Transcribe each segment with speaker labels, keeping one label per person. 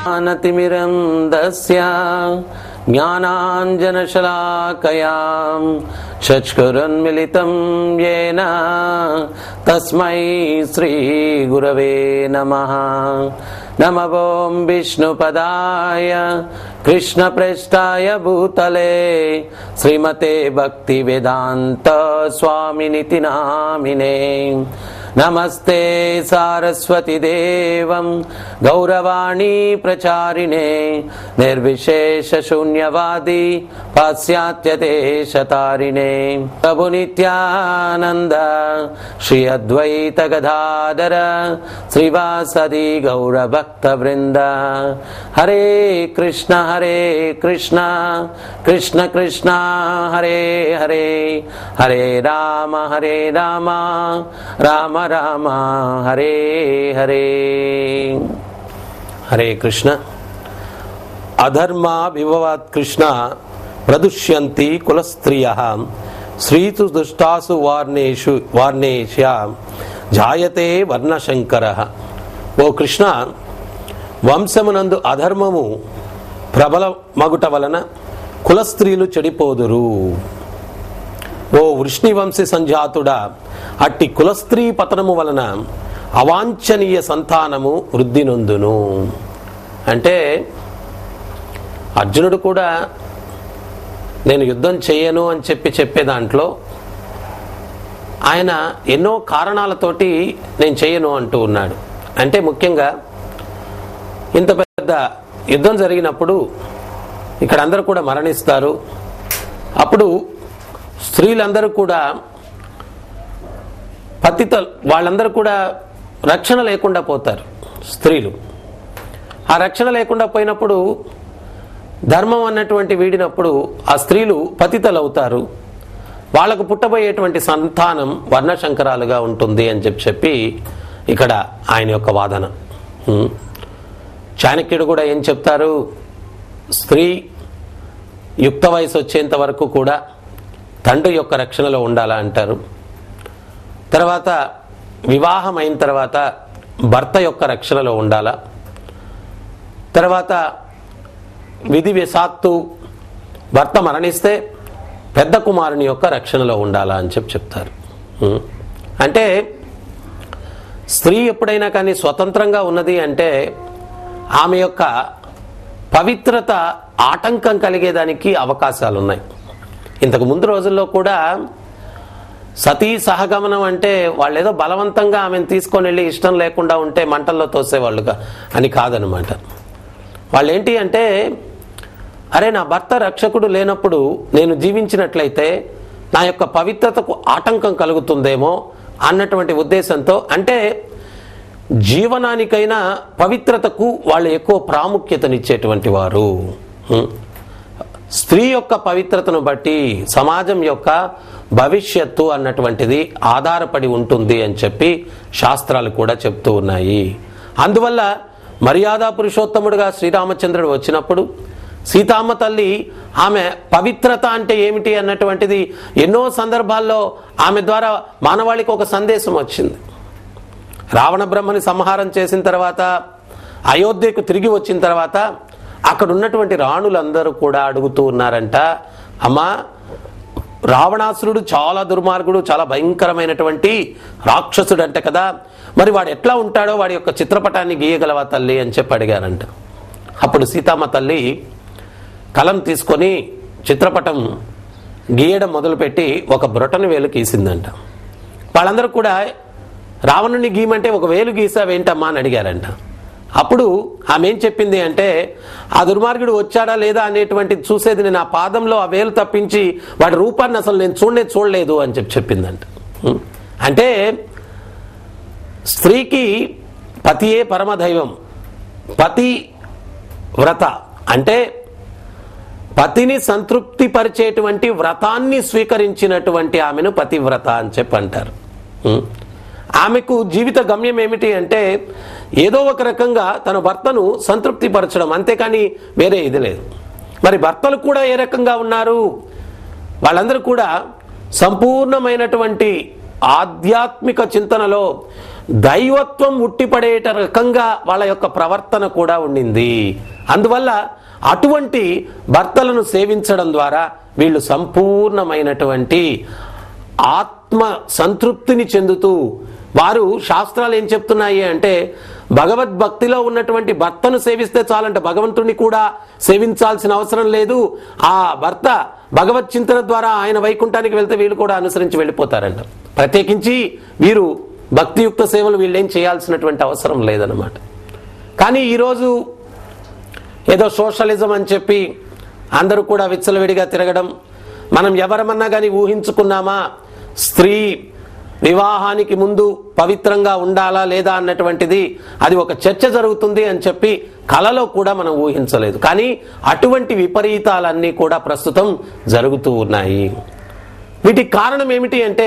Speaker 1: ज्ञानतिमिरन्दस्य ज्ञानाञ्जनशलाकयां चक्षुरुन्मिलितं येन तस्मै श्रीगुरवे नमः नमवों विष्णुपदाय कृष्णप्रेष्ठाय भूतले श्रीमते भक्तिवेदान्त स्वामिनिति नामिने नमस्ते सारस्वति देवं गौरवाणी प्रचारिणे निर्विशेषशून्यवादी पाश्चात्यदेशतारिणे प्रभुनित्यानन्द श्री अद्वैतगदाधर श्रीवासदि गौरभक्तवृन्द हरे कृष्ण हरे कृष्ण कृष्ण कृष्ण हरे हरे हरे राम हरे राम రామ రామ హరే హరే హరే కృష్ణ అధర్మా విభవాత్ కృష్ణ ప్రదుష్యంతి కులస్త్రియ శ్రీతు దుష్టాసు వార్ణేషు వార్ణేష జాయతే వర్ణశంకర ఓ కృష్ణ వంశమునందు అధర్మము ప్రబల మగుట వలన కులస్త్రీలు చెడిపోదురు ఓ వృష్ణివంశి సంజాతుడా అట్టి కులస్త్రీ పతనము వలన అవాంఛనీయ సంతానము వృద్ధి నొందును అంటే అర్జునుడు కూడా నేను యుద్ధం చేయను అని చెప్పి చెప్పే దాంట్లో ఆయన ఎన్నో కారణాలతోటి నేను చేయను అంటూ ఉన్నాడు అంటే ముఖ్యంగా ఇంత పెద్ద యుద్ధం జరిగినప్పుడు ఇక్కడ అందరూ కూడా మరణిస్తారు అప్పుడు స్త్రీలందరూ కూడా పతిత వాళ్ళందరూ కూడా రక్షణ లేకుండా పోతారు స్త్రీలు ఆ రక్షణ లేకుండా పోయినప్పుడు ధర్మం అన్నటువంటి వీడినప్పుడు ఆ స్త్రీలు పతితలు అవుతారు వాళ్లకు పుట్టబోయేటువంటి సంతానం వర్ణశంకరాలుగా ఉంటుంది అని చెప్పి చెప్పి ఇక్కడ ఆయన యొక్క వాదన హ్మ్. చాణక్యుడు కూడా ఏం చెప్తారు స్త్రీ యుక్త వయసు వచ్చేంత వరకు కూడా తండ్రి యొక్క రక్షణలో ఉండాలా అంటారు తర్వాత వివాహం అయిన తర్వాత భర్త యొక్క రక్షణలో ఉండాలా తర్వాత విధి విషాత్తు భర్త మరణిస్తే పెద్ద కుమారుని యొక్క రక్షణలో ఉండాలా అని చెప్పి చెప్తారు ఉం. అంటే స్త్రీ ఎప్పుడైనా కానీ స్వతంత్రంగా ఉన్నది అంటే ఆమె యొక్క పవిత్రత ఆటంకం కలిగేదానికి అవకాశాలు ఉన్నాయి ఇంతకు ముందు రోజుల్లో కూడా సతీ సహగమనం అంటే వాళ్ళు ఏదో బలవంతంగా ఆమెను తీసుకొని వెళ్ళి ఇష్టం లేకుండా ఉంటే మంటల్లో తోసేవాళ్ళుగా అని కాదనమాట వాళ్ళు ఏంటి అంటే అరే నా భర్త రక్షకుడు లేనప్పుడు నేను జీవించినట్లయితే నా యొక్క పవిత్రతకు ఆటంకం కలుగుతుందేమో అన్నటువంటి ఉద్దేశంతో అంటే జీవనానికైనా పవిత్రతకు వాళ్ళు ఎక్కువ ప్రాముఖ్యతనిచ్చేటువంటి వారు హ్మ్. స్త్రీ యొక్క పవిత్రతను బట్టి సమాజం యొక్క భవిష్యత్తు అన్నటువంటిది ఆధారపడి ఉంటుంది అని చెప్పి శాస్త్రాలు కూడా చెప్తూ ఉన్నాయి అందువల్ల మర్యాద పురుషోత్తముడుగా శ్రీరామచంద్రుడు వచ్చినప్పుడు సీతామ్మ తల్లి ఆమె పవిత్రత అంటే ఏమిటి అన్నటువంటిది ఎన్నో సందర్భాల్లో ఆమె ద్వారా మానవాళికి ఒక సందేశం వచ్చింది రావణ బ్రహ్మని సంహారం చేసిన తర్వాత అయోధ్యకు తిరిగి వచ్చిన తర్వాత అక్కడ ఉన్నటువంటి రాణులందరూ కూడా అడుగుతూ ఉన్నారంట అమ్మా రావణాసురుడు చాలా దుర్మార్గుడు చాలా భయంకరమైనటువంటి రాక్షసుడు అంట కదా మరి వాడు ఎట్లా ఉంటాడో వాడి యొక్క చిత్రపటాన్ని గీయగలవా తల్లి అని చెప్పి అడిగారంట అప్పుడు సీతమ్మ తల్లి కలం తీసుకొని చిత్రపటం గీయడం మొదలుపెట్టి ఒక బ్రొటను వేలు గీసిందంట వాళ్ళందరూ కూడా రావణుని గీయమంటే ఒక వేలు గీసావేంటమ్మా అని అడిగారంట అప్పుడు ఆమె ఏం చెప్పింది అంటే ఆ దుర్మార్గుడు వచ్చాడా లేదా అనేటువంటిది చూసేది నేను ఆ పాదంలో ఆ వేలు తప్పించి వాడి రూపాన్ని అసలు నేను చూడనే చూడలేదు అని చెప్పి చెప్పిందంట ఉం. అంటే స్త్రీకి పతియే పరమదైవం పతి వ్రత అంటే పతిని సంతృప్తి పరిచేటువంటి వ్రతాన్ని స్వీకరించినటువంటి ఆమెను పతివ్రత అని చెప్పి అంటారు ఉం. ఆమెకు జీవిత గమ్యం ఏమిటి అంటే ఏదో ఒక రకంగా తన భర్తను సంతృప్తి పరచడం అంతేకాని వేరే ఇది లేదు మరి భర్తలు కూడా ఏ రకంగా ఉన్నారు వాళ్ళందరూ కూడా సంపూర్ణమైనటువంటి ఆధ్యాత్మిక చింతనలో దైవత్వం ఉట్టిపడేట రకంగా వాళ్ళ యొక్క ప్రవర్తన కూడా ఉండింది అందువల్ల అటువంటి భర్తలను సేవించడం ద్వారా వీళ్ళు సంపూర్ణమైనటువంటి ఆత్మ సంతృప్తిని చెందుతూ వారు శాస్త్రాలు ఏం చెప్తున్నాయి అంటే భగవద్భక్తిలో ఉన్నటువంటి భర్తను సేవిస్తే చాలంట భగవంతుడిని కూడా సేవించాల్సిన అవసరం లేదు ఆ భర్త భగవత్ చింతన ద్వారా ఆయన వైకుంఠానికి వెళ్తే వీళ్ళు కూడా అనుసరించి వెళ్ళిపోతారంట ప్రత్యేకించి వీరు భక్తియుక్త సేవలు వీళ్ళేం చేయాల్సినటువంటి అవసరం లేదన్నమాట కానీ ఈరోజు ఏదో సోషలిజం అని చెప్పి అందరూ కూడా విచ్చలవిడిగా తిరగడం మనం ఎవరమన్నా కానీ ఊహించుకున్నామా స్త్రీ వివాహానికి ముందు పవిత్రంగా ఉండాలా లేదా అన్నటువంటిది అది ఒక చర్చ జరుగుతుంది అని చెప్పి కలలో కూడా మనం ఊహించలేదు కానీ అటువంటి విపరీతాలన్నీ కూడా ప్రస్తుతం జరుగుతూ ఉన్నాయి వీటికి కారణం ఏమిటి అంటే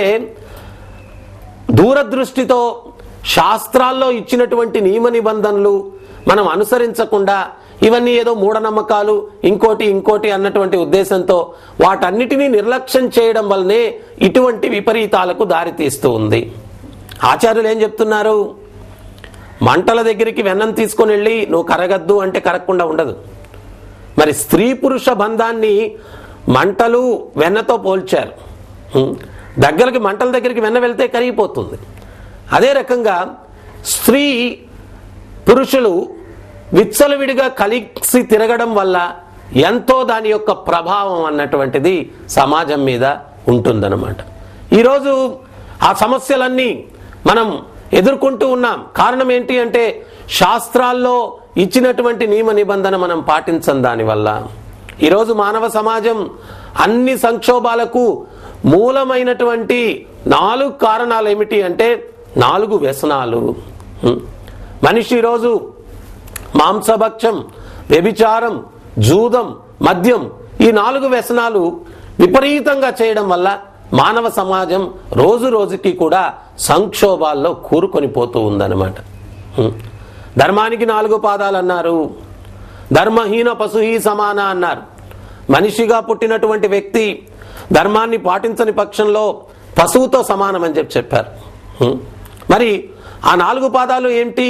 Speaker 1: దూరదృష్టితో శాస్త్రాల్లో ఇచ్చినటువంటి నియమ నిబంధనలు మనం అనుసరించకుండా ఇవన్నీ ఏదో మూఢనమ్మకాలు ఇంకోటి ఇంకోటి అన్నటువంటి ఉద్దేశంతో వాటన్నిటినీ నిర్లక్ష్యం చేయడం వల్లనే ఇటువంటి విపరీతాలకు దారితీస్తూ ఉంది ఆచార్యులు ఏం చెప్తున్నారు మంటల దగ్గరికి వెన్నం తీసుకొని వెళ్ళి నువ్వు కరగద్దు అంటే కరగకుండా ఉండదు మరి స్త్రీ పురుష బంధాన్ని మంటలు వెన్నతో పోల్చారు ఉం. దగ్గరికి మంటల దగ్గరికి వెన్న వెళ్తే కరిగిపోతుంది అదే రకంగా స్త్రీ పురుషులు విచ్చలవిడిగా కలిసి తిరగడం వల్ల ఎంతో దాని యొక్క ప్రభావం అన్నటువంటిది సమాజం మీద ఉంటుందన్నమాట ఈరోజు ఆ సమస్యలన్నీ మనం ఎదుర్కొంటూ ఉన్నాం కారణం ఏంటి అంటే శాస్త్రాల్లో ఇచ్చినటువంటి నియమ నిబంధన మనం పాటించం దానివల్ల ఈరోజు మానవ సమాజం అన్ని సంక్షోభాలకు మూలమైనటువంటి నాలుగు కారణాలు ఏమిటి అంటే నాలుగు వ్యసనాలు హ్మ్. మనిషి ఈరోజు మాంసభక్షం వ్యభిచారం జూదం మద్యం ఈ నాలుగు వ్యసనాలు విపరీతంగా చేయడం వల్ల మానవ సమాజం రోజు రోజుకి కూడా సంక్షోభాల్లో కూరుకొని పోతూ ఉందన్నమాట హ్మ్. ధర్మానికి నాలుగు పాదాలు అన్నారు ధర్మహీన పశుహీ సమాన అన్నారు మనిషిగా పుట్టినటువంటి వ్యక్తి ధర్మాన్ని పాటించని పక్షంలో పశువుతో సమానమని చెప్పి చెప్పారు హ్మ్. మరి ఆ నాలుగు పాదాలు ఏంటి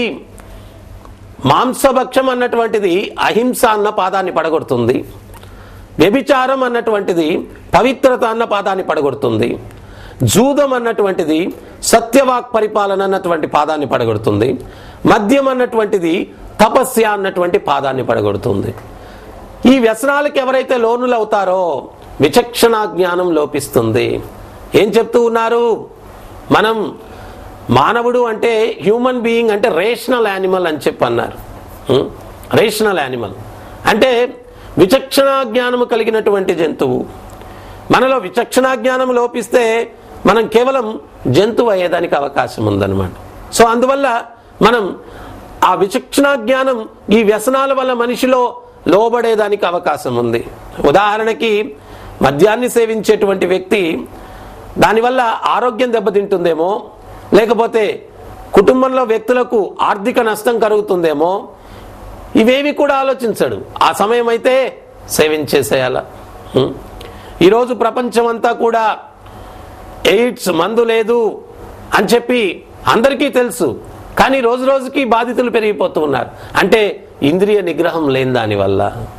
Speaker 1: మాంసభక్షం అన్నటువంటిది అహింస అన్న పాదాన్ని పడగొడుతుంది వ్యభిచారం అన్నటువంటిది పవిత్రత అన్న పాదాన్ని పడగొడుతుంది జూదం అన్నటువంటిది సత్యవాక్ పరిపాలన అన్నటువంటి పాదాన్ని పడగొడుతుంది మద్యం అన్నటువంటిది తపస్య అన్నటువంటి పాదాన్ని పడగొడుతుంది ఈ వ్యసనాలకు ఎవరైతే లోనులు అవుతారో విచక్షణ జ్ఞానం లోపిస్తుంది ఏం చెప్తూ ఉన్నారు మనం మానవుడు అంటే హ్యూమన్ బీయింగ్ అంటే రేషనల్ యానిమల్ అని చెప్పి అన్నారు రేషనల్ యానిమల్ అంటే విచక్షణ జ్ఞానము కలిగినటువంటి జంతువు మనలో విచక్షణ జ్ఞానం లోపిస్తే మనం కేవలం జంతువు అయ్యేదానికి అవకాశం ఉందన్నమాట సో అందువల్ల మనం ఆ విచక్షణ జ్ఞానం ఈ వ్యసనాల వల్ల మనిషిలో లోబడేదానికి అవకాశం ఉంది ఉదాహరణకి మద్యాన్ని సేవించేటువంటి వ్యక్తి దానివల్ల ఆరోగ్యం దెబ్బతింటుందేమో లేకపోతే కుటుంబంలో వ్యక్తులకు ఆర్థిక నష్టం కలుగుతుందేమో ఇవేవి కూడా ఆలోచించడు ఆ సమయం అయితే సేవించేసేయాల హ్మ్. ఈరోజు ప్రపంచం అంతా కూడా ఎయిడ్స్ మందు లేదు అని చెప్పి అందరికీ తెలుసు కానీ రోజు రోజుకి బాధితులు పెరిగిపోతూ ఉన్నారు అంటే ఇంద్రియ నిగ్రహం లేని దానివల్ల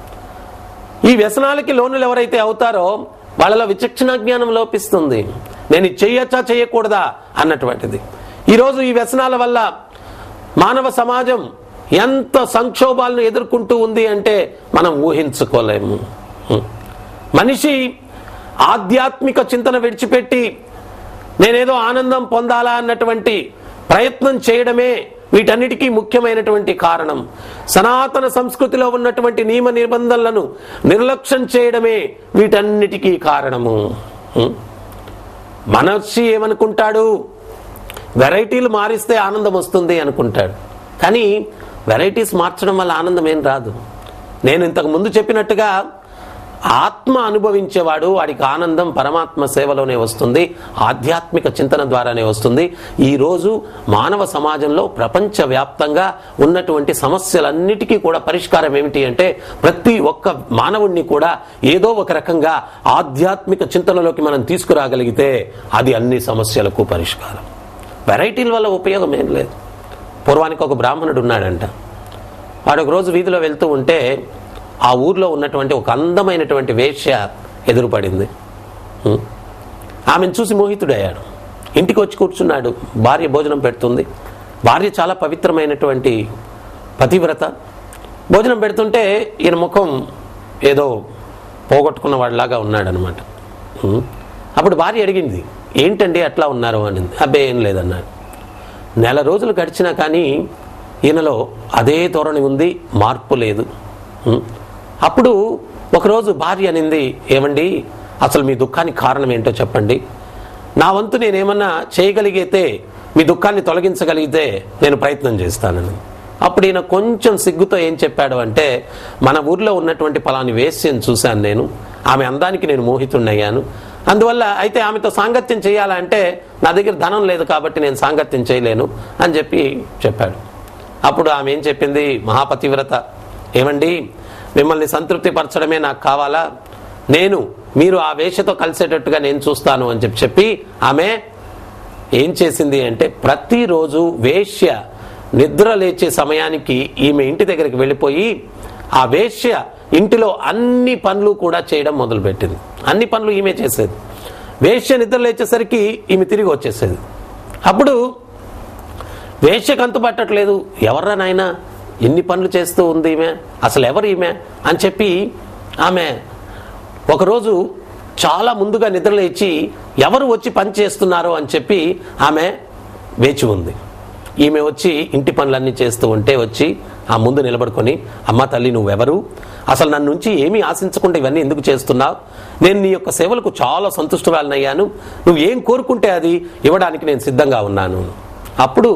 Speaker 1: ఈ వ్యసనాలకి లోనులు ఎవరైతే అవుతారో వాళ్ళలో విచక్షణ జ్ఞానం లోపిస్తుంది నేను ఇది చెయ్యొచ్చా చేయకూడదా అన్నటువంటిది ఈరోజు ఈ వ్యసనాల వల్ల మానవ సమాజం ఎంత సంక్షోభాలను ఎదుర్కొంటూ ఉంది అంటే మనం ఊహించుకోలేము హ్మ్. మనిషి ఆధ్యాత్మిక చింతన విడిచిపెట్టి నేనేదో ఆనందం పొందాలా అన్నటువంటి ప్రయత్నం చేయడమే వీటన్నిటికీ ముఖ్యమైనటువంటి కారణం సనాతన సంస్కృతిలో ఉన్నటువంటి నియమ నిబంధనలను నిర్లక్ష్యం చేయడమే వీటన్నిటికీ కారణము హ్మ్. మనిషి ఏమనుకుంటాడు వెరైటీలు మారిస్తే ఆనందం వస్తుంది అనుకుంటాడు కానీ వెరైటీస్ మార్చడం వల్ల ఆనందం ఏం రాదు నేను ఇంతకు ముందు చెప్పినట్టుగా ఆత్మ అనుభవించేవాడు వాడికి ఆనందం పరమాత్మ సేవలోనే వస్తుంది ఆధ్యాత్మిక చింతన ద్వారానే వస్తుంది ఈ రోజు మానవ సమాజంలో ప్రపంచ వ్యాప్తంగా ఉన్నటువంటి సమస్యలన్నిటికీ కూడా పరిష్కారం ఏమిటి అంటే ప్రతి ఒక్క మానవుణ్ణి కూడా ఏదో ఒక రకంగా ఆధ్యాత్మిక చింతనలోకి మనం తీసుకురాగలిగితే అది అన్ని సమస్యలకు పరిష్కారం వెరైటీల వల్ల ఉపయోగం ఏం లేదు పూర్వానికి ఒక బ్రాహ్మణుడు ఉన్నాడంట వాడు ఒక రోజు వీధిలో వెళ్తూ ఉంటే ఆ ఊర్లో ఉన్నటువంటి ఒక అందమైనటువంటి వేశ్య ఎదురుపడింది ఉం. ఆమెను చూసి మోహితుడయ్యాడు ఇంటికి వచ్చి కూర్చున్నాడు భార్య భోజనం పెడుతుంది భార్య చాలా పవిత్రమైనటువంటి పతివ్రత భోజనం పెడుతుంటే ఈయన ముఖం ఏదో పోగొట్టుకున్న వాడిలాగా ఉన్నాడనమాట ఉం. అప్పుడు భార్య అడిగింది ఏంటండి అట్లా ఉన్నారు అనింది అబ్బే ఏం లేదన్నాడు నెల రోజులు గడిచినా కానీ ఈయనలో అదే ధోరణి ఉంది మార్పు లేదు ఉం. అప్పుడు ఒకరోజు భార్య అనింది ఏమండి అసలు మీ దుఃఖానికి కారణం ఏంటో చెప్పండి నా వంతు నేనేమన్నా చేయగలిగితే మీ దుఃఖాన్ని తొలగించగలిగితే నేను ప్రయత్నం చేస్తానని అప్పుడు ఈయన కొంచెం సిగ్గుతో ఏం చెప్పాడు అంటే మన ఊర్లో ఉన్నటువంటి పలాని వేశ్యను చూశాను నేను ఆమె అందానికి నేను మోహితున్నయ్యాను అందువల్ల అయితే ఆమెతో సాంగత్యం చేయాలంటే నా దగ్గర ధనం లేదు కాబట్టి నేను సాంగత్యం చేయలేను అని చెప్పి చెప్పాడు అప్పుడు ఆమె ఏం చెప్పింది మహాపతివ్రత ఏమండి మిమ్మల్ని సంతృప్తి పరచడమే నాకు కావాలా నేను మీరు ఆ వేషతో కలిసేటట్టుగా నేను చూస్తాను అని చెప్పి చెప్పి ఆమె ఏం చేసింది అంటే ప్రతిరోజు వేశ్య నిద్ర లేచే సమయానికి ఈమె ఇంటి దగ్గరికి వెళ్ళిపోయి ఆ వేశ్య ఇంటిలో అన్ని పనులు కూడా చేయడం మొదలుపెట్టింది అన్ని పనులు ఈమె చేసేది వేశ్య నిద్ర లేచేసరికి ఈమె తిరిగి వచ్చేసేది అప్పుడు వేశ్యకు అంతు పట్టట్లేదు ఎవర్రా నాయనా ఎన్ని పనులు చేస్తూ ఉంది ఈమె అసలు ఎవరు ఈమె అని చెప్పి ఆమె ఒకరోజు చాలా ముందుగా నిద్రలేచి ఎవరు వచ్చి పని చేస్తున్నారో అని చెప్పి ఆమె వేచి ఉంది ఈమె వచ్చి ఇంటి పనులన్నీ చేస్తూ ఉంటే వచ్చి ఆ ముందు నిలబడుకొని అమ్మ తల్లి నువ్వెవరు అసలు నన్ను నుంచి ఏమీ ఆశించకుండా ఇవన్నీ ఎందుకు చేస్తున్నావు నేను నీ యొక్క సేవలకు చాలా సంతుష్టురాలనయ్యాను నువ్వు ఏం కోరుకుంటే అది ఇవ్వడానికి నేను సిద్ధంగా ఉన్నాను అప్పుడు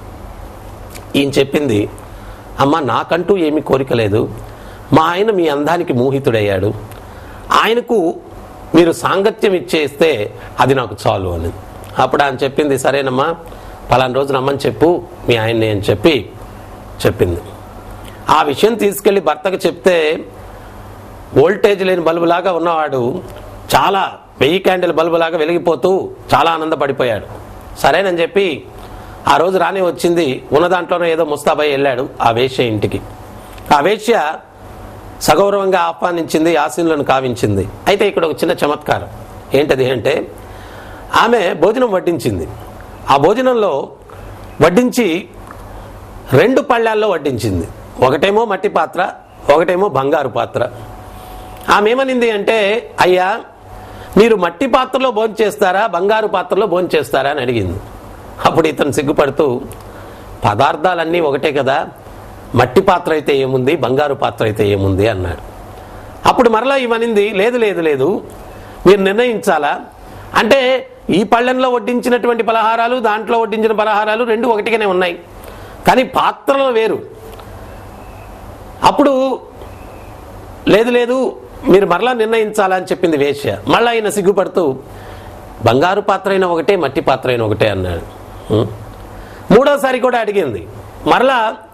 Speaker 1: ఈయన చెప్పింది అమ్మ నాకంటూ ఏమీ కోరిక లేదు మా ఆయన మీ అందానికి మోహితుడయ్యాడు ఆయనకు మీరు సాంగత్యం ఇచ్చేస్తే అది నాకు చాలు అని అప్పుడు ఆయన చెప్పింది సరేనమ్మా పలానా రోజు రమ్మని చెప్పు మీ ఆయన్ని అని చెప్పి చెప్పింది ఆ విషయం తీసుకెళ్లి భర్తకు చెప్తే వోల్టేజ్ లేని బల్బులాగా ఉన్నవాడు చాలా వెయ్యి క్యాండిల్ బల్బులాగా వెలిగిపోతూ చాలా ఆనందపడిపోయాడు సరేనని చెప్పి ఆ రోజు రానే వచ్చింది ఉన్న దాంట్లోనే ఏదో ముస్తాబై వెళ్ళాడు ఆ వేశ్య ఇంటికి ఆ వేశ్య సగౌరవంగా ఆహ్వానించింది ఆశీనులను కావించింది అయితే ఇక్కడ ఒక చిన్న చమత్కారం ఏంటది అంటే ఆమె భోజనం వడ్డించింది ఆ భోజనంలో వడ్డించి రెండు పళ్ళాల్లో వడ్డించింది ఒకటేమో మట్టి పాత్ర ఒకటేమో బంగారు పాత్ర ఆమె ఏమనింది అంటే అయ్యా మీరు మట్టి పాత్రలో భోంచేస్తారా బంగారు పాత్రలో భోంచేస్తారా అని అడిగింది అప్పుడు ఇతను సిగ్గుపడుతూ పదార్థాలన్నీ ఒకటే కదా మట్టి పాత్ర అయితే ఏముంది బంగారు పాత్ర అయితే ఏముంది అన్నాడు అప్పుడు మరలా ఇవనింది లేదు లేదు లేదు మీరు నిర్ణయించాలా అంటే ఈ పళ్ళెంలో వడ్డించినటువంటి పలహారాలు దాంట్లో వడ్డించిన పలహారాలు రెండు ఒకటిగానే ఉన్నాయి కానీ పాత్రలు వేరు అప్పుడు లేదు లేదు మీరు మరలా నిర్ణయించాలా అని చెప్పింది వేశ్య మళ్ళా ఆయన సిగ్గుపడుతూ బంగారు పాత్ర అయినా ఒకటే మట్టి పాత్ర అయినా ఒకటే అన్నాడు ఉం. మూడోసారి కూడా అడిగింది మరలా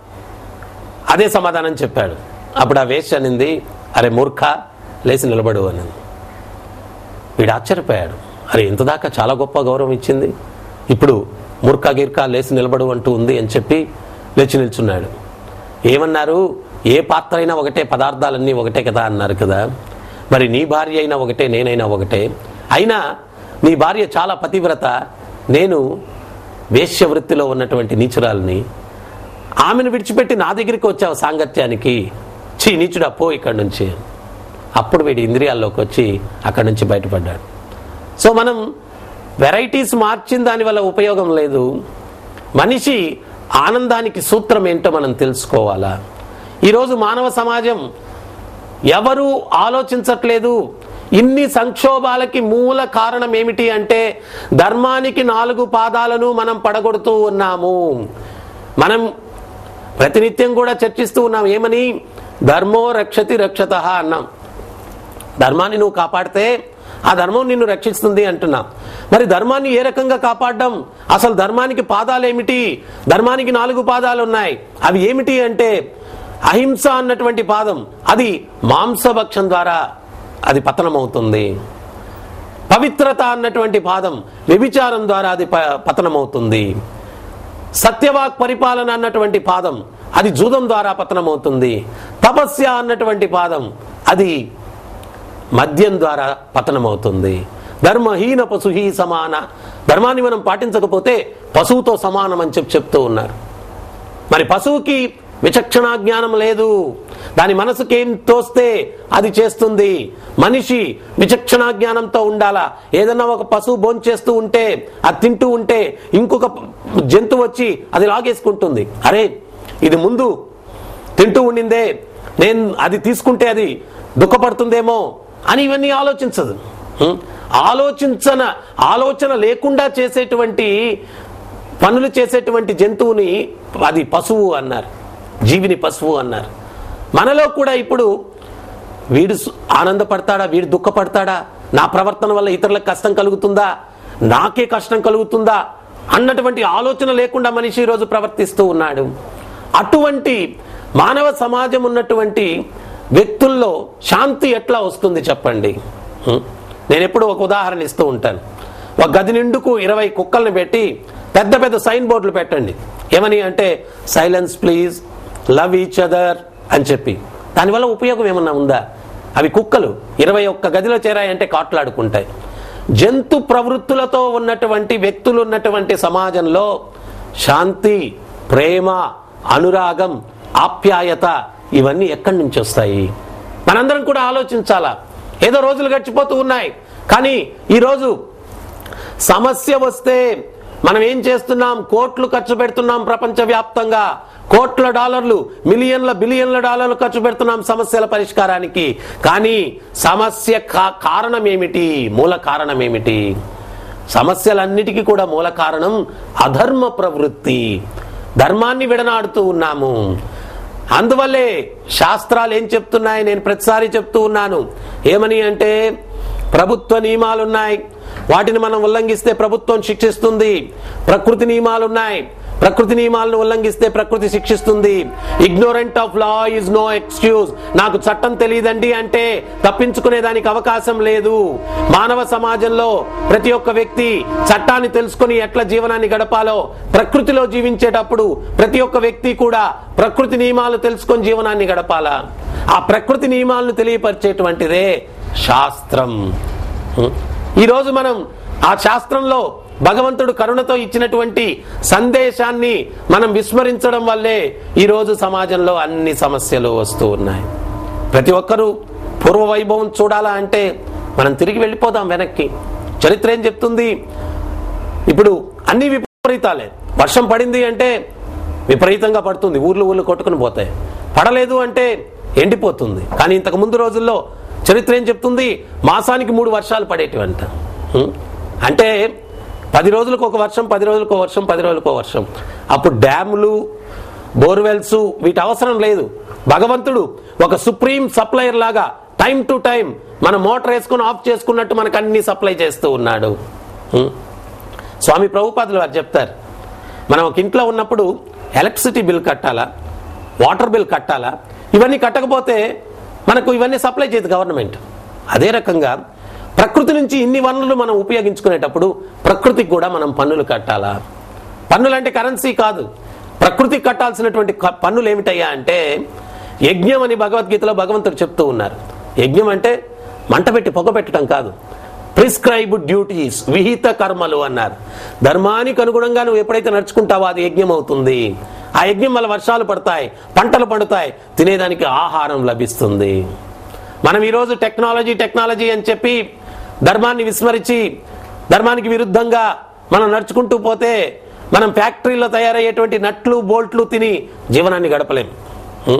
Speaker 1: అదే సమాధానం చెప్పాడు అప్పుడు ఆ వేశ్య అనింది అరే మూర్ఖ లేచి నిలబడు అనింది వీడు ఆశ్చర్యపోయాడు అరే ఇంత దాకా చాలా గొప్ప గౌరవం ఇచ్చింది ఇప్పుడు మూర్ఖ గిర్ఖ లేచి నిలబడు అంటూ ఉంది అని చెప్పి లేచి నిల్చున్నాడు ఏమన్నారు ఏ పాత్ర అయినా ఒకటే పదార్థాలన్నీ ఒకటే కదా అన్నారు కదా మరి నీ భార్య అయినా ఒకటే నేనైనా ఒకటే అయినా నీ భార్య చాలా పతివ్రత నేను వేశ్య వృత్తిలో ఉన్నటువంటి నీచురాల్ని ఆమెను విడిచిపెట్టి నా దగ్గరికి వచ్చావు సాంగత్యానికి చీ నీచుడా పో ఇక్కడి నుంచి అప్పుడు వీడి ఇంద్రియాల్లోకి వచ్చి అక్కడి నుంచి బయటపడ్డాడు సో మనం వెరైటీస్ మార్చిన దాని వల్ల ఉపయోగం లేదు మనిషి ఆనందానికి సూత్రం ఏంటో మనం తెలుసుకోవాలా ఈరోజు మానవ సమాజం ఎవరు ఆలోచించట్లేదు ఇన్ని సంక్షోభాలకి మూల కారణం ఏమిటి అంటే ధర్మానికి నాలుగు పాదాలను మనం పడగొడుతూ ఉన్నాము మనం ప్రతినిత్యం కూడా చర్చిస్తూ ఉన్నాం ఏమని ధర్మో రక్షతి రక్షత అన్నాం ధర్మాన్ని నువ్వు కాపాడితే ఆ ధర్మం నిన్ను రక్షిస్తుంది అంటున్నా మరి ధర్మాన్ని ఏ రకంగా కాపాడడం అసలు ధర్మానికి పాదాలు ఏమిటి ధర్మానికి నాలుగు పాదాలు ఉన్నాయి అవి ఏమిటి అంటే అహింస అన్నటువంటి పాదం అది మాంసభక్షం ద్వారా అది పతనమవుతుంది పవిత్రత అన్నటువంటి పాదం వ్యభిచారం ద్వారా అది ప- పతనమవుతుంది సత్యవాక్ పరిపాలన అన్నటువంటి పాదం అది జూదం ద్వారా పతనమవుతుంది తపస్య అన్నటువంటి పాదం అది మద్యం ద్వారా పతనమవుతుంది ధర్మహీన పశుహీ సమాన ధర్మాన్ని మనం పాటించకపోతే పశువుతో సమానం అని చెప్పి చెప్తూ ఉన్నారు మరి పశువుకి విచక్షణా జ్ఞానం లేదు దాని మనసుకేం తోస్తే అది చేస్తుంది మనిషి విచక్షణా జ్ఞానంతో ఉండాలా ఏదన్నా ఒక పశువు భోంచేస్తూ ఉంటే అది తింటూ ఉంటే ఇంకొక జంతువు వచ్చి అది లాగేసుకుంటుంది అరే ఇది ముందు తింటూ ఉండిందే నేను అది తీసుకుంటే అది దుఃఖపడుతుందేమో అని ఇవన్నీ ఆలోచించదు హ్మ్? ఆలోచించన ఆలోచన లేకుండా చేసేటువంటి పనులు చేసేటువంటి జంతువుని అది పశువు అన్నారు జీవిని పశువు అన్నారు మనలో కూడా ఇప్పుడు వీడు సు- ఆనందపడతాడా వీడు దుఃఖపడతాడా నా ప్రవర్తన వల్ల ఇతరులకు కష్టం కలుగుతుందా నాకే కష్టం కలుగుతుందా అన్నటువంటి ఆలోచన లేకుండా మనిషి ఈరోజు ప్రవర్తిస్తూ ఉన్నాడు అటువంటి మానవ సమాజం ఉన్నటువంటి వ్యక్తుల్లో శాంతి ఎట్లా వస్తుంది చెప్పండి హ్మ్? నేను ఎప్పుడు ఒక ఉదాహరణ ఇస్తూ ఉంటాను ఒక గది నిండుకు ఇరవై కుక్కల్ని పెట్టి పెద్ద పెద్ద సైన్ బోర్డులు పెట్టండి ఏమని అంటే silence please love each other అని చెప్పి దానివల్ల ఉపయోగం ఏమన్నా ఉందా అవి కుక్కలు ఇరవై ఒక్క గదిలో చేరాయంటే కాట్లాడుకుంటాయి జంతు ప్రవృత్తులతో ఉన్నటువంటి వ్యక్తులు ఉన్నటువంటి సమాజంలో శాంతి ప్రేమ అనురాగం ఆప్యాయత ఇవన్నీ ఎక్కడి నుంచి వస్తాయి మనందరం కూడా ఆలోచించాలా ఏదో రోజులు గడిచిపోతూ ఉన్నాయి కానీ ఈరోజు సమస్య వస్తే మనం ఏం చేస్తున్నాం కోట్లు ఖర్చు పెడుతున్నాం ప్రపంచవ్యాప్తంగా కోట్ల డాలర్లు మిలియన్ల బిలియన్ల డాలర్లు ఖర్చు పెడుతున్నాం సమస్యల పరిష్కారానికి కానీ సమస్య కా- కారణం ఏమిటి మూల కారణం ఏమిటి సమస్యలన్నిటికీ కూడా మూల కారణం అధర్మ ప్రవృత్తి ధర్మాన్ని విడనాడుతూ ఉన్నాము అందువల్లే శాస్త్రాలు ఏం చెప్తున్నాయి నేను ప్రతిసారి చెప్తూ ఉన్నాను ఏమని అంటే ప్రభుత్వ నియమాలున్నాయి వాటిని మనం ఉల్లంఘిస్తే ప్రభుత్వం శిక్షిస్తుంది ప్రకృతి నియమాలున్నాయి ప్రకృతి నియమాలను ఉల్లంఘిస్తే ప్రకృతి శిక్షిస్తుంది ignorant of law is no excuse నాకు చట్టం తెలియదండి అంటే తప్పించుకునే దానికి అవకాశం లేదు మానవ సమాజంలో ప్రతి ఒక్క వ్యక్తి చట్టాన్ని తెలుసుకుని ఎట్లా జీవనాన్ని గడపాలో ప్రకృతిలో జీవించేటప్పుడు ప్రతి ఒక్క వ్యక్తి కూడా ప్రకృతి నియమాలు తెలుసుకొని జీవనాన్ని గడపాలా ఆ ప్రకృతి నియమాలను తెలియపరిచేటువంటిదే శాస్త్రం హ్మ్. ఈరోజు మనం ఆ శాస్త్రంలో భగవంతుడు కరుణతో ఇచ్చినటువంటి సందేశాన్ని మనం విస్మరించడం వల్లే ఈరోజు సమాజంలో అన్ని సమస్యలు వస్తూ ఉన్నాయి ప్రతి ఒక్కరూ పూర్వ వైభవం చూడాలా అంటే మనం తిరిగి వెళ్ళిపోదాం వెనక్కి చరిత్ర ఏం చెప్తుంది ఇప్పుడు అన్ని విపరీతాలే వర్షం పడింది అంటే విపరీతంగా పడుతుంది ఊర్లు ఊర్లు కొట్టుకుని పోతాయి పడలేదు అంటే ఎండిపోతుంది కానీ ఇంతకు ముందు రోజుల్లో చరిత్ర ఏం చెప్తుంది మాసానికి మూడు వర్షాలు పడేటివంట హ్మ్? అంటే పది రోజులకు ఒక వర్షం పది రోజులకు ఒక వర్షం పది రోజులకు ఒక వర్షం అప్పుడు డ్యాములు బోర్వెల్స్ వీటి అవసరం లేదు భగవంతుడు ఒక సుప్రీం సప్లయర్ లాగా టైం టు టైం మన మోటార్ వేసుకుని ఆఫ్ చేసుకున్నట్టు మనకు అన్ని సప్లై చేస్తూ ఉన్నాడు హ్మ్? స్వామి ప్రభుపాదులు వారు చెప్తారు మనం ఒక ఇంట్లో ఉన్నప్పుడు ఎలక్ట్రిసిటీ బిల్ కట్టాలా వాటర్ బిల్ కట్టాలా ఇవన్నీ కట్టకపోతే మనకు ఇవన్నీ సప్లై చేయదు గవర్నమెంట్ అదే రకంగా ప్రకృతి నుంచి ఇన్ని వనరులు మనం ఉపయోగించుకునేటప్పుడు ప్రకృతికి కూడా మనం పన్నులు కట్టాలా పన్నులు అంటే కరెన్సీ కాదు ప్రకృతికి కట్టాల్సినటువంటి క- పన్నులు ఏమిటయ్యా అంటే యజ్ఞం అని భగవద్గీతలో భగవంతుడు చెప్తూ ఉన్నారు యజ్ఞం అంటే మంట పెట్టి పొగ పెట్టడం కాదు ప్రిస్క్రైబ్డ్ డ్యూటీస్ విహిత కర్మలు అన్నారు ధర్మానికి అనుగుణంగా నువ్వు ఎప్పుడైతే నడుచుకుంటావో అది యజ్ఞం అవుతుంది ఆ యజ్ఞం వల్ల వర్షాలు పడతాయి పంటలు పండుతాయి తినేదానికి ఆహారం లభిస్తుంది మనం ఈరోజు టెక్నాలజీ టెక్నాలజీ అని చెప్పి ధర్మాన్ని విస్మరించి ధర్మానికి విరుద్ధంగా మనం నడుచుకుంటూ పోతే మనం ఫ్యాక్టరీలో తయారయ్యేటువంటి నట్లు బోల్ట్లు తిని జీవనాన్ని గడపలేం ఉం?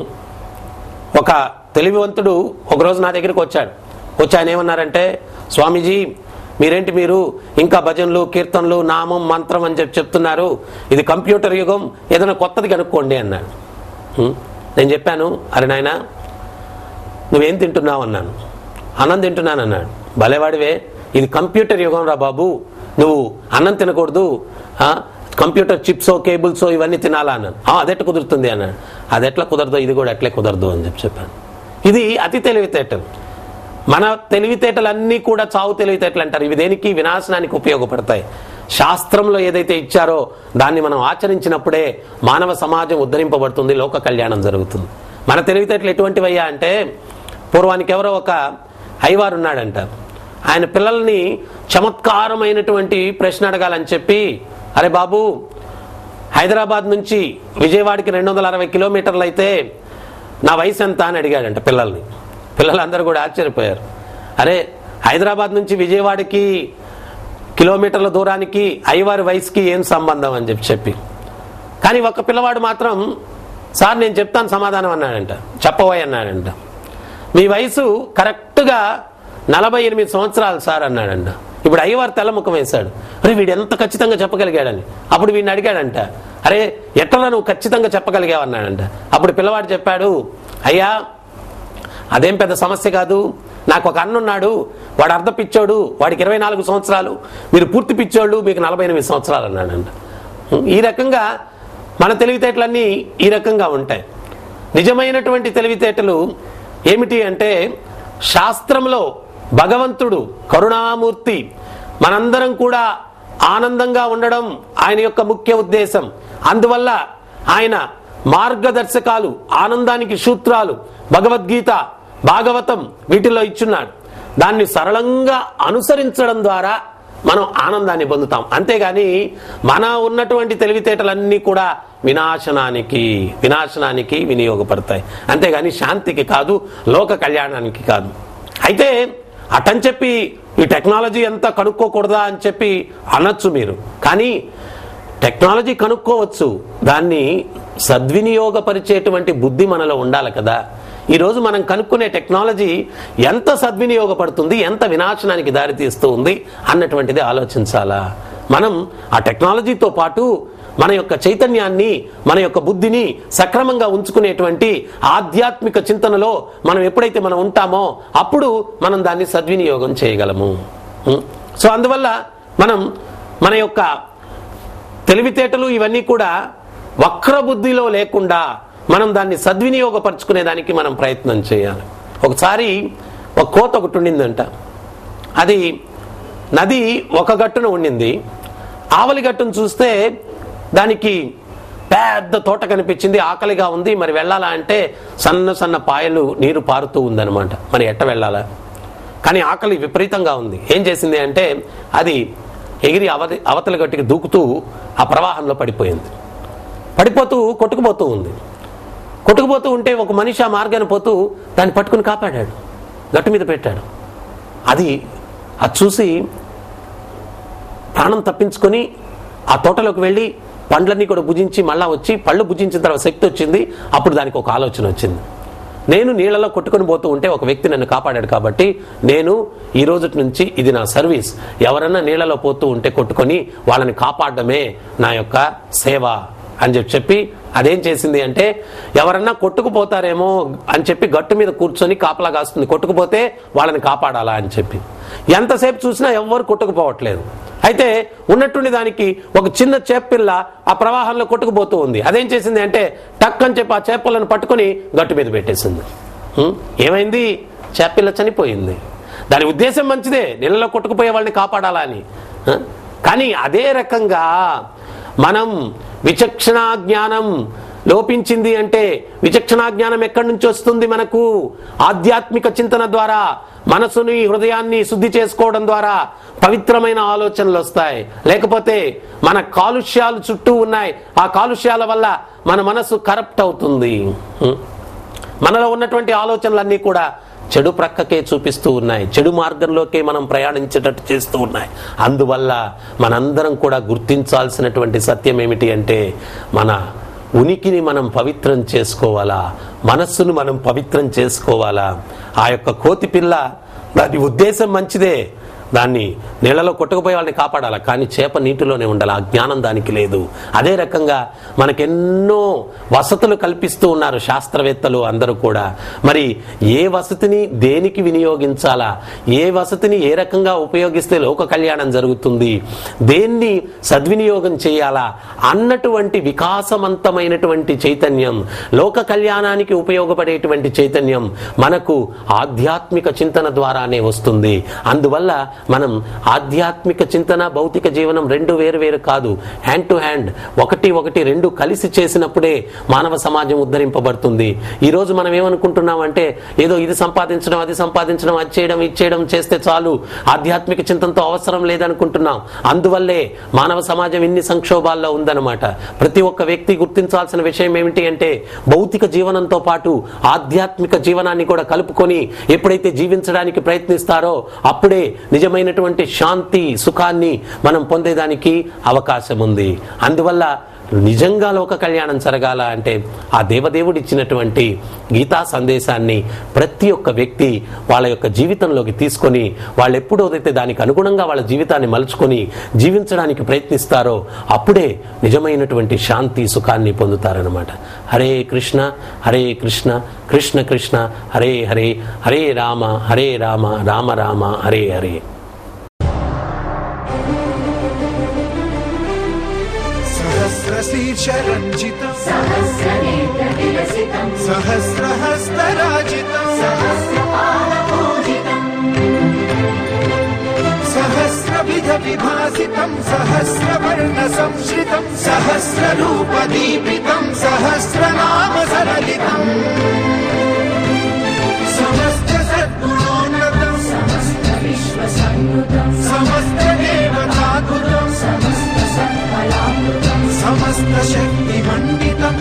Speaker 1: ఒక తెలివివంతుడు ఒకరోజు నా దగ్గరికి వచ్చాడు వచ్చి ఆయన ఏమన్నారంటే స్వామీజీ మీరేంటి మీరు ఇంకా భజనలు కీర్తనలు నామం మంత్రం అని చెప్పి చెప్తున్నారు ఇది కంప్యూటర్ యుగం ఏదైనా కొత్తది కనుక్కోండి అన్నాడు హ్మ్. నేను చెప్పాను అరే నాయనా నువ్వేం తింటున్నావు అన్నాను అన్నం తింటున్నాను అన్నాడు భలేవాడివే ఇది కంప్యూటర్ యుగం రా బాబు నువ్వు అన్నం తినకూడదు ఆ, కంప్యూటర్ చిప్సో కేబుల్సో ఇవన్నీ తినాలా అన్నాను "ఆ, అదెట్లా కుదురుతుంది అన్నాడు అది ఎట్లా కుదరదో ఇది కూడా ఎట్లే కుదరదు అని చెప్పి చెప్పాను ఇది అతి తెలివితేటలు మన తెలివితేటలన్నీ కూడా చావు తెలివితేటలు అంటారు ఇవి దేనికి వినాశనానికి ఉపయోగపడతాయి శాస్త్రంలో ఏదైతే ఇచ్చారో దాన్ని మనం ఆచరించినప్పుడే మానవ సమాజం ఉద్ధరింపబడుతుంది లోక కళ్యాణం జరుగుతుంది మన తెలివితేటలు ఎటువంటివయ్యా అంటే పూర్వానికి ఎవరో ఒక హైవారు ఉన్నాడంట ఆయన పిల్లల్ని చమత్కారమైనటువంటి ప్రశ్న అడగాలని చెప్పి అరే బాబు హైదరాబాద్ నుంచి విజయవాడకి రెండు వందల అరవై కిలోమీటర్లు అయితే నా వయసు ఎంత అని అడిగాడంట పిల్లల్ని పిల్లలందరూ కూడా ఆశ్చర్యపోయారు అరే హైదరాబాద్ నుంచి విజయవాడకి కిలోమీటర్ల దూరానికి అయ్యవారి వయసుకి ఏం సంబంధం అని చెప్పి చెప్పి కానీ ఒక పిల్లవాడు మాత్రం సార్ నేను చెప్తాను సమాధానం అన్నాడంట చెప్పబోయ్ అన్నాడంట మీ వయసు కరెక్ట్గా నలభై ఎనిమిది సంవత్సరాలు సార్ అన్నాడంట ఇప్పుడు అయ్యవారు తెల్లముఖం వేశాడు అరే వీడు ఎంత ఖచ్చితంగా చెప్పగలిగాడని అప్పుడు వీడిని అడిగాడంట అరే ఎట్లా నువ్వు ఖచ్చితంగా చెప్పగలిగావు అన్నాడంట అప్పుడు పిల్లవాడు చెప్పాడు అయ్యా అదేం పెద్ద సమస్య కాదు నాకు ఒక అన్నున్నాడు వాడు అర్ధ పిచ్చోడు వాడికి ఇరవై నాలుగు సంవత్సరాలు మీరు పూర్తి పిచ్చోళ్ళు మీకు నలభై ఎనిమిది సంవత్సరాలు అన్నాడంట ఈ రకంగా మన తెలివితేటలన్నీ ఈ రకంగా ఉంటాయి నిజమైనటువంటి తెలివితేటలు ఏమిటి అంటే శాస్త్రంలో భగవంతుడు కరుణామూర్తి మనందరం కూడా ఆనందంగా ఉండడం ఆయన యొక్క ముఖ్య ఉద్దేశం అందువల్ల ఆయన మార్గదర్శకాలు ఆనందానికి సూత్రాలు భగవద్గీత భాగవతం వీటిలో ఇచ్చున్నాడు దాన్ని సరళంగా అనుసరించడం ద్వారా మనం ఆనందాన్ని పొందుతాం అంతేగాని మన ఉన్నటువంటి తెలివితేటలన్నీ కూడా వినాశనానికి వినాశనానికి వినియోగపడతాయి అంతేగాని శాంతికి కాదు లోక కళ్యాణానికి కాదు అయితే అటని చెప్పి ఈ టెక్నాలజీ ఎంత కనుక్కోకూడదా అని చెప్పి అనొచ్చు మీరు కానీ టెక్నాలజీ కనుక్కోవచ్చు దాన్ని సద్వినియోగపరిచేటువంటి బుద్ధి మనలో ఉండాలి కదా ఈరోజు మనం కనుక్కునే టెక్నాలజీ ఎంత సద్వినియోగపడుతుంది ఎంత వినాశనానికి దారితీస్తూ ఉంది అన్నటువంటిది ఆలోచించాలా మనం ఆ టెక్నాలజీతో పాటు మన యొక్క చైతన్యాన్ని మన యొక్క బుద్ధిని సక్రమంగా ఉంచుకునేటువంటి ఆధ్యాత్మిక చింతనలో మనం ఎప్పుడైతే మనం ఉంటామో అప్పుడు మనం దాన్ని సద్వినియోగం చేయగలము ఉం? సో అందువల్ల మనం మన యొక్క తెలివితేటలు ఇవన్నీ కూడా వక్ర బుద్ధిలో లేకుండా మనం దాన్ని సద్వినియోగపరచుకునేదానికి మనం ప్రయత్నం చేయాలి ఒకసారి ఒక కోత ఒకటి ఉండిందంట అది నది ఒక గట్టున ఉండింది ఆవలి గట్టును చూస్తే దానికి పెద్ద తోట కనిపించింది ఆకలిగా ఉంది మరి వెళ్ళాలా అంటే సన్న సన్న పాయలు నీరు పారుతూ ఉందన్నమాట మరి ఎట్ట వెళ్ళాలా కానీ ఆకలి విపరీతంగా ఉంది ఏం చేసింది అంటే అది ఎగిరి అవతి అవతల గట్టికి దూకుతూ ఆ ప్రవాహంలో పడిపోయింది పడిపోతూ కొట్టుకుపోతూ ఉంది కొట్టుకుపోతూ ఉంటే ఒక మనిషి ఆ మార్గాన్ని పోతూ దాన్ని పట్టుకుని కాపాడాడు గట్టు మీద పెట్టాడు అది అది చూసి ప్రాణం తప్పించుకొని ఆ తోటలోకి వెళ్ళి పండ్లన్నీ కూడా భుజించి మళ్ళా వచ్చి పళ్ళు భుజించిన తర్వాత శక్తి వచ్చింది అప్పుడు దానికి ఒక ఆలోచన వచ్చింది నేను నీళ్ళలో కొట్టుకొని పోతూ ఉంటే ఒక వ్యక్తి నన్ను కాపాడాడు కాబట్టి నేను ఈ రోజు నుంచి ఇది నా సర్వీస్ ఎవరన్నా నీళ్ళలో పోతూ ఉంటే కొట్టుకొని వాళ్ళని కాపాడడమే నా యొక్క సేవ అని చెప్పి చెప్పి అదేం చేసింది అంటే ఎవరన్నా కొట్టుకుపోతారేమో అని చెప్పి గట్టు మీద కూర్చొని కాపలా కాస్తుంది కొట్టుకుపోతే వాళ్ళని కాపాడాలా అని చెప్పి ఎంతసేపు చూసినా ఎవ్వరు కొట్టుకుపోవట్లేదు అయితే ఉన్నట్టుండి దానికి ఒక చిన్న చేపిల్ల ఆ ప్రవాహంలో కొట్టుకుపోతూ ఉంది అదేం చేసింది అంటే టక్ అని చెప్పి ఆ చేపలను పట్టుకొని గట్టు మీద పెట్టేసింది ఉం? ఏమైంది చేపిల్ల చనిపోయింది దాని ఉద్దేశం మంచిదే నీళ్ళలో కొట్టుకుపోయే వాళ్ళని కాపాడాలా అని ఆ? కానీ అదే రకంగా మనం విచక్షణా జ్ఞానం లోపించింది అంటే విచక్షణా జ్ఞానం ఎక్కడి నుంచి వస్తుంది మనకు ఆధ్యాత్మిక చింతన ద్వారా మనసుని హృదయాన్ని శుద్ధి చేసుకోవడం ద్వారా పవిత్రమైన ఆలోచనలు వస్తాయి లేకపోతే మన కాలుష్యాలు చుట్టూ ఉన్నాయి ఆ కాలుష్యాల వల్ల మన మనసు కరప్ట్ అవుతుంది హ్మ్. మనలో ఉన్నటువంటి ఆలోచనలన్నీ కూడా చెడు ప్రక్కకే చూపిస్తూ ఉన్నాయి చెడు మార్గంలోకే మనం ప్రయాణించేటట్టు చేస్తూ ఉన్నాయి అందువల్ల మనందరం కూడా గుర్తించాల్సినటువంటి సత్యం ఏమిటి అంటే మన ఉనికిని మనం పవిత్రం చేసుకోవాలా మనస్సును మనం పవిత్రం చేసుకోవాలా ఆ యొక్క కోతి పిల్ల దాని ఉద్దేశం మంచిదే దాన్ని నీళ్ళలో కొట్టుకుపోయే వాళ్ళని కాపాడాలి కానీ చేప నీటిలోనే ఉండాలి ఆ జ్ఞానం దానికి లేదు అదే రకంగా మనకెన్నో వసతులు కల్పిస్తూ ఉన్నారు శాస్త్రవేత్తలు అందరూ కూడా మరి ఏ వసతిని దేనికి వినియోగించాలా ఏ వసతిని ఏ రకంగా ఉపయోగిస్తే లోక కళ్యాణం జరుగుతుంది దేన్ని సద్వినియోగం చేయాలా అన్నటువంటి వికాసవంతమైనటువంటి చైతన్యం లోక కళ్యాణానికి ఉపయోగపడేటువంటి చైతన్యం మనకు ఆధ్యాత్మిక చింతన ద్వారానే వస్తుంది అందువల్ల మనం ఆధ్యాత్మిక చింతన భౌతిక జీవనం రెండు వేరు వేరు కాదు హ్యాండ్ టు హ్యాండ్ ఒకటి ఒకటి రెండు కలిసి చేసినప్పుడే మానవ సమాజం ఉద్ధరింపబడుతుంది ఈ రోజు మనం ఏమనుకుంటున్నామంటే ఏదో ఇది సంపాదించడం అది సంపాదించడం అది చేయడం ఇది చేయడం చేస్తే చాలు ఆధ్యాత్మిక చింతనతో అవసరం లేదనుకుంటున్నాం అందువల్లే మానవ సమాజం ఇన్ని సంక్షోభాల్లో ఉందన్నమాట ప్రతి ఒక్క వ్యక్తి గుర్తించాల్సిన విషయం ఏమిటి అంటే భౌతిక జీవనంతో పాటు ఆధ్యాత్మిక జీవనాన్ని కూడా కలుపుకొని ఎప్పుడైతే జీవించడానికి ప్రయత్నిస్తారో అప్పుడే నిజమైనటువంటి శాంతి సుఖాన్ని మనం పొందేదానికి అవకాశం ఉంది అందువల్ల నిజంగా లోక కళ్యాణం జరగాల అంటే ఆ దేవదేవుడు ఇచ్చినటువంటి గీతా సందేశాన్ని ప్రతి ఒక్క వ్యక్తి వాళ్ళ యొక్క జీవితంలోకి తీసుకొని వాళ్ళు ఎప్పుడైతే దానికి అనుగుణంగా వాళ్ళ జీవితాన్ని మలుచుకొని జీవించడానికి ప్రయత్నిస్తారో అప్పుడే నిజమైనటువంటి శాంతి సుఖాన్ని పొందుతారనమాట హరే కృష్ణ హరే కృష్ణ కృష్ణ కృష్ణ హరే హరే హరే రామ హరే రామ రామ రామ హరే హరే
Speaker 2: सहस्रशीर्षरञ्जितम्
Speaker 3: सहस्रनेत्रविलसितम्
Speaker 2: सहस्रहस्तराजितम्
Speaker 3: सहस्रपादपूजितम्
Speaker 2: सहस्रविधविभासितम् सहस्रवर्णसंश्रितम् सहस्ररूपदीपितम् सहस्रनामसरलितम् समस्तसद्गुणोन्नतम्
Speaker 3: समस्तविश्वसंयुतम्
Speaker 2: समस्तदेवताकृतम्
Speaker 3: समस्तसत्फलामृतम्
Speaker 2: समस्तशक्तिमण्डितम्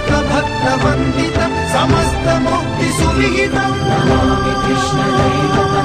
Speaker 2: समस्तभक्तवन्दितम् समस्तमुक्तिसुविहितम्
Speaker 3: नमामि कृष्णदैवतम्